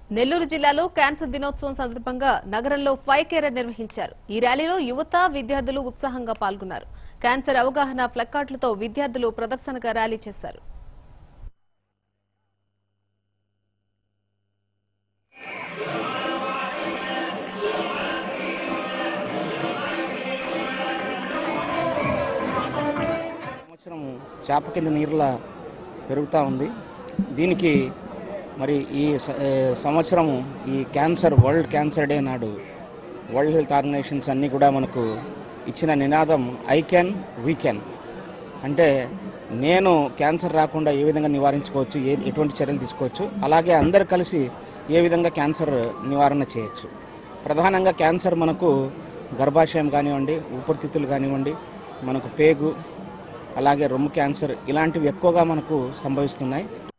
నెల్లూరు జిల్లాలో క్యాన్సర్ దినోత్సవం సందర్భంగా నగరంలో ఫైవ్ కేరర్ నిర్వహించారు ఈ ర్యాలీలో యువత విద్యార్థులు ఉత్సాహంగా పాల్గొన్నారు క్యాన్సర్ అవగాహన ప్లకార్డులతో విద్యార్థులు ప్రదర్శనగా ర్యాలీ చేశారు సంవత్సరం చేప కింద నీరులా పెరుగుతూ ఉంది దీనికి మరి ఈ స- ఏ, సంవత్సరం ఈ క్యాన్సర్ వరల్డ్ క్యాన్సర్ డే నాడు వరల్డ్ హెల్త్ ఆర్గనైజేషన్స్ అన్నీ కూడా మనకు ఇచ్చిన నినాదం ఐ క్యాన్ వీ క్యాన్ అంటే నేను క్యాన్సర్ రాకుండా ఏ విధంగా నివారించుకోవచ్చు ఏ ఎటువంటి చర్యలు తీసుకోవచ్చు అలాగే అందరు కలిసి ఏ విధంగా క్యాన్సర్ నివారణ చేయొచ్చు ప్రధానంగా క్యాన్సర్ మనకు గర్భాశయం కానివ్వండి ఊపిరితిత్తులు కానివ్వండి మనకు పేగు అలాగే రొమ్ము క్యాన్సర్ ఇలాంటివి ఎక్కువగా మనకు సంభవిస్తున్నాయి